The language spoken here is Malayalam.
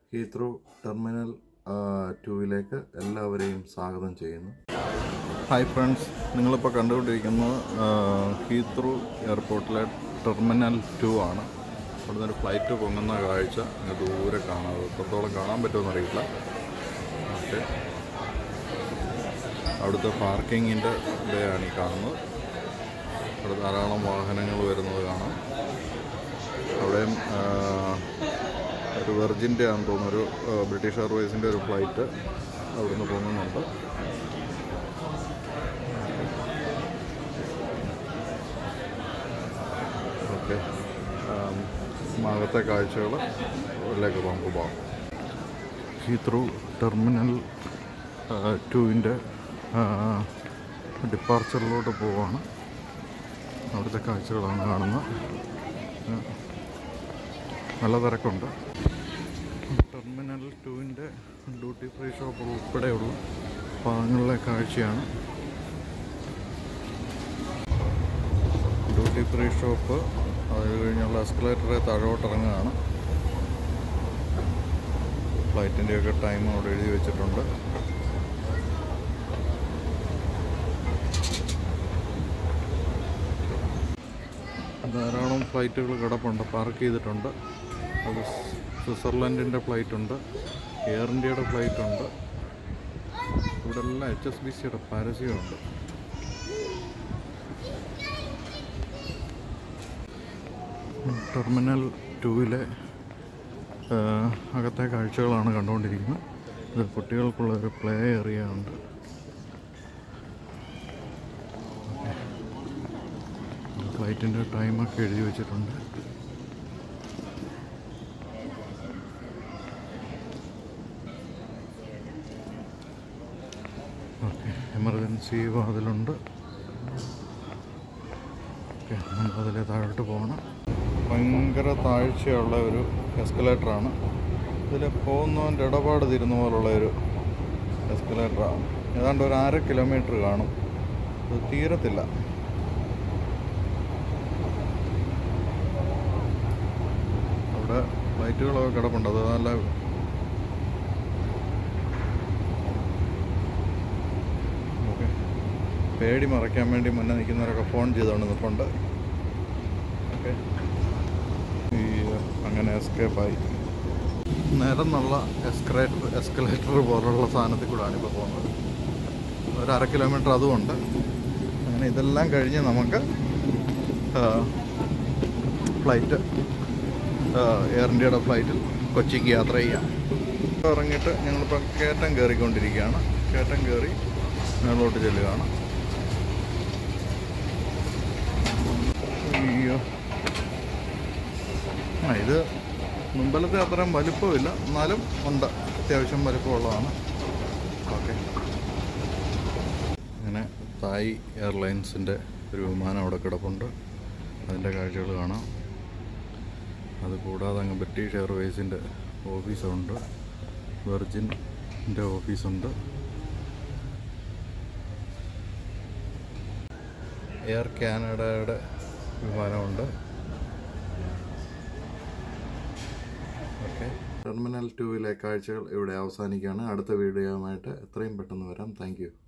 ഹീത്രൂ ടെർമിനൽ ടൂവിലേക്ക് എല്ലാവരെയും സ്വാഗതം ചെയ്യുന്നു ഹായ് ഫ്രണ്ട്സ് നിങ്ങളിപ്പോൾ കണ്ടുകൊണ്ടിരിക്കുന്നത് ഹീത്രൂ എയർപോർട്ടിലെ ടെർമിനൽ ടു ആണ് അവിടുന്ന് ഒരു ഫ്ലൈറ്റ് പൊങ്ങുന്ന കാഴ്ച അങ്ങ് ദൂരെ കാണാം അത് എത്രത്തോളം കാണാൻ പറ്റുമെന്ന് അറിയില്ല ഓക്കെ അവിടുത്തെ പാർക്കിങ്ങിൻ്റെ ഇടയാണ് ഈ കാണുന്നത് അവിടെ ധാരാളം വാഹനങ്ങൾ വരുന്നത് കാണാം അവിടെയും ആ, ഒരു വെർജിൻ്റെ ആണെന്ന് തോന്നുന്നു ഒരു ആ, ബ്രിട്ടീഷ് എയർവേസിൻ്റെ ഒരു ഫ്ലൈറ്റ് അവിടുന്ന് പോകുന്നുണ്ട് ഓക്കെ അകത്തെ കാഴ്ചകൾ ഇതിലേക്ക് നമുക്ക് പോകാം ഹീത്രൂ ടെർമിനൽ ടുവിൻ്റെ ഡിപ്പാർച്ചറിലോട്ട് പോവാണ് അവിടുത്തെ കാഴ്ചകളാണ് കാണുന്നത് ആ, നല്ല തിരക്കുണ്ട് ടെർമിനൽ ടുവിൻ്റെ ഡ്യൂട്ടി ഫ്രീ ഷോപ്പ് ഉൾപ്പെടെയുള്ള ഭാഗങ്ങളിലെ കാഴ്ചയാണ് ഡ്യൂട്ടി ഫ്രീ ഷോപ്പ് അത് കഴിഞ്ഞുള്ള എസ്കലേറ്ററെ താഴോട്ട് ഇറങ്ങുകയാണ് ഫ്ലൈറ്റിൻ്റെയൊക്കെ ടൈം അവിടെ എഴുതി വെച്ചിട്ടുണ്ട് ധാരാളം ഫ്ലൈറ്റുകൾ കിടപ്പുണ്ട് പാർക്ക് ചെയ്തിട്ടുണ്ട് അത് സ്വിറ്റ്സർലൻഡിൻ്റെ ഫ്ലൈറ്റ് ഉണ്ട് എയർ ഇന്ത്യയുടെ ഫ്ലൈറ്റ് ഉണ്ട് ഇവിടെ എല്ലാം എച്ച് എസ് ബി സിയുടെ പരസ്യമുണ്ട് ടെർമിനൽ ടൂവിലെ അകത്തെ കാഴ്ചകളാണ് കണ്ടുകൊണ്ടിരിക്കുന്നത് ഇത് കുട്ടികൾക്കുള്ള ഒരു പ്ലേ ഏരിയ ഉണ്ട് ഫ്ലൈറ്റിൻ്റെ ടൈമൊക്കെ എഴുതി വെച്ചിട്ടുണ്ട് ഓക്കെ എമർജൻസി വാതിലുണ്ട് ഓക്കെ നമുക്കതിലെ താഴോട്ട് പോകണം ഭയങ്കര താഴ്ചയുള്ള ഒരു എസ്കലേറ്ററാണ് ഇതിൽ പോകുന്നവൻ്റെ ഇടപാട് തീരുന്ന പോലുള്ള ഒരു എസ്കലേറ്ററാണ് ഏതാണ്ട് ഒരു അര കിലോമീറ്റർ കാണും ഇത് തീരത്തില്ല അവിടെ ലൈറ്റുകളൊക്കെ കിടപ്പുണ്ട് അത് നല്ല ഓക്കെ പേടി മറയ്ക്കാൻ വേണ്ടി മുന്നേ നിൽക്കുന്നവരൊക്കെ ഫോൺ ചെയ്തുകൊണ്ട് നിൽപ്പുണ്ട് ഓക്കെ ഈ അങ്ങനെ എസ്കേപ്പായി നിരന്നുള്ള എസ്കലേറ്റർ എസ്കലേറ്റർ പോലുള്ള സാധനത്തിൽ കൂടെയാണ് ഇപ്പോൾ പോകുന്നത് ഒരു അര കിലോമീറ്റർ അതുമുണ്ട് അങ്ങനെ ഇതെല്ലാം കഴിഞ്ഞ് നമുക്ക് ഫ്ലൈറ്റ് എയർ ഇന്ത്യയുടെ ഫ്ലൈറ്റിൽ കൊച്ചിക്ക് യാത്ര ചെയ്യാം ഇറങ്ങിയിട്ട് ഞങ്ങളിപ്പോൾ കയറ്റം കയറിക്കൊണ്ടിരിക്കുകയാണ് കയറ്റം കയറി മേളോട്ട് ചെല്ലുകയാണ് അയ്യോ ആ ഇത് മുമ്പിലത്തെ അത്രയും വലിപ്പമില്ല എന്നാലും ഉണ്ട് അത്യാവശ്യം വലിപ്പമുള്ളതാണ് ഓക്കെ അങ്ങനെ തായ് എയർലൈൻസിൻ്റെ ഒരു വിമാനം അവിടെ കിടപ്പുണ്ട് അതിൻ്റെ കാഴ്ചകൾ കാണാം അത് കൂടാതെ അങ്ങ് ബ്രിട്ടീഷ് എയർവേസിൻ്റെ ഓഫീസുണ്ട് വെർജിൻ്റെ ഓഫീസുണ്ട് എയർ കാനഡയുടെ വിമാനമുണ്ട് ഓക്കെ ടെർമിനൽ ടൂവിലെ കാഴ്ചകൾ ഇവിടെ അവസാനിക്കുകയാണ് അടുത്ത വീഡിയോയുമായിട്ട് എത്രയും പെട്ടെന്ന് വരാം താങ്ക്